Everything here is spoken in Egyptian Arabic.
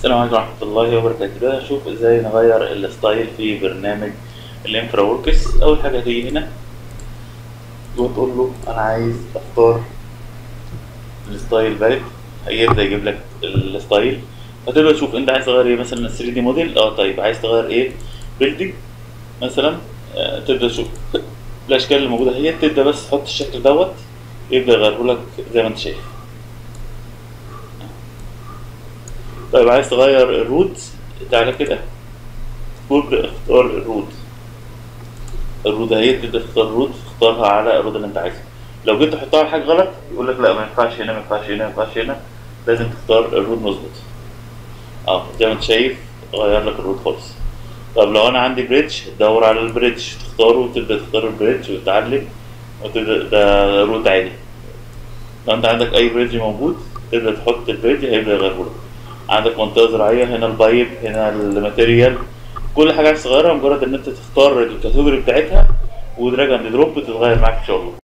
السلام عليكم ورحمة الله وبركاته ده هشوف ازاي نغير الستايل في برنامج الانفرا وركس اول حاجة هتيجي هنا وتقول له انا عايز اختار الستايل باليت هيبدأ يجيب لك الستايل فتبدأ تشوف انت عايز تغير ايه مثلا 3 دي موديل اه طيب عايز تغير ايه بيلدينج مثلا آه تبدأ تشوف الاشكال اللي موجودة هي تبدأ بس تحط الشكل دوت يبدأ يغيره لك زي ما انت شايف طيب عايز تغير الروت تعالى كده وابدأ اختار الروت الروت اهي تبدأ تختار الروت تختارها على الروت اللي انت عايزه لو جيت تحطها على حاجة غلط يقول لك لا ما ينفعش هنا ما ينفعش هنا ما ينفعش هنا لازم تختار الروت مظبوط اه زي ما انت شايف غير لك الروت خالص طب لو انا عندي بريدج تدور على البريدج تختاره وتبدأ تختار البريدج وتعلم وتبدأ ده روت عادي لو انت عندك اي بريدج موجود تبدأ تحط البريدج هيبدأ يغيره لك عندك منطقة زراعية هنا البايب هنا الماتيريال كل حاجة عايز تغيرها مجرد ان انت تختار الكاتيجوري بتاعتها ودراج اند دروب بتتغير معاك ان شاء الله